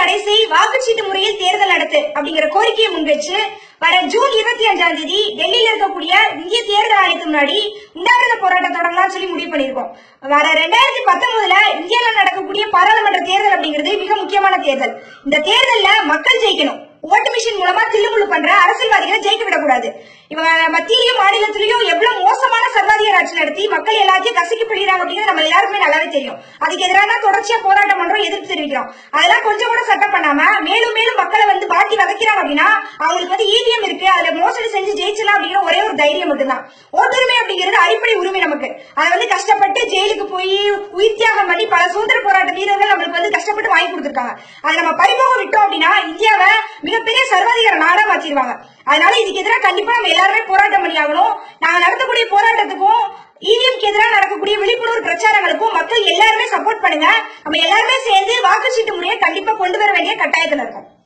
தடை செய் வாக்குச்சீட்டு முறையில் தேர்தல் நடத்து அப்படிங்கிற கோரிக்கையை முன்வச்சு வர ஜூன் இருபத்தி அஞ்சாம் தேதி டெல்லியில இருக்கக்கூடிய இந்திய தேர்தல் ஆணையத்துக்கு முன்னாடி உண்ணாவிரத போராட்டம் தொடங்கலாம் சொல்லி முடிவு பண்ணியிருக்கோம் வர ரெண்டாயிரத்தி பத்தொன்பதுல இந்தியாவில் நடக்கக்கூடிய பாராளுமன்ற தேர்தல் அப்படிங்கிறது மிக முக்கியமான தேர்தல் இந்த தேர்தல்ல மக்கள் ஜெயிக்கணும் ஓட்டு மிஷின் மூலமா தில்லுமுள்ளு பண்ற அரசியல்வாதிகளை ஜெயிக்க விடக்கூடாது இவங்க மத்தியிலயும் மாநிலத்திலயும் எவ்வளவு மோசமான சர்வாதிகார ஆட்சி நடத்தி மக்கள் எல்லாத்தையும் கசக்கி பிடிக்கிறாங்க அப்படிங்கிறது நம்ம எல்லாருக்குமே நல்லாவே தெரியும் அதுக்கு எதிரான தொடர்ச்சியா போராட்டம் பண்றோம் எதிர்ப்பு தெரிவிக்கிறோம் அதெல்லாம் கொஞ்சம் கூட சட்டம் பண்ணாம மேலும் மேலும் மக்களை வந்து பாட்டி வதைக்கிறாங்க அப்படின்னா அவங்களுக்கு வந்து ஈவிஎம் இருக்கு அதுல மோசடி செஞ்சு ஜெயிச்சலாம் அப்படிங்கிற ஒரே ஒரு தைரியம் மட்டும்தான் ஓட்டுரிமை அப்படிங்கிறது அடிப்படை உரிமை நமக்கு அதை வந்து கஷ்டப்பட்டு ஜெயிலுக்கு போய் உயிர் தியாகம் பண்ணி பல சுதந்திர போராட்ட வீரர்கள் நம்மளுக்கு வந்து கஷ்டப்பட்டு வாங்கி கொடுத்திருக்காங்க அதை நம்ம பறிபோக விட்டோம் அப்படின்னா இந்தியாவை மிகப்பெரிய சர்வாதிகார நாடா மாத்திடுவாங்க அதனால இதுக்கு எதிராக கண்டிப்பா நம்ம எல்லாருமே போராட்டம் பண்ணி ஆகணும் நாங்க நடத்தக்கூடிய போராட்டத்துக்கும் இவிஎம்க்கு எதிராக நடக்கக்கூடிய விழிப்புணர்வு பிரச்சாரங்களுக்கும் மக்கள் எல்லாருமே சப்போர்ட் பண்ணுங்க நம்ம எல்லாருமே சேர்ந்து வாக்குச்சீட்டு முறையை கண்டிப்பா கொண்டு வர வேண்டிய கட்டாயத்துல இருக்கோம்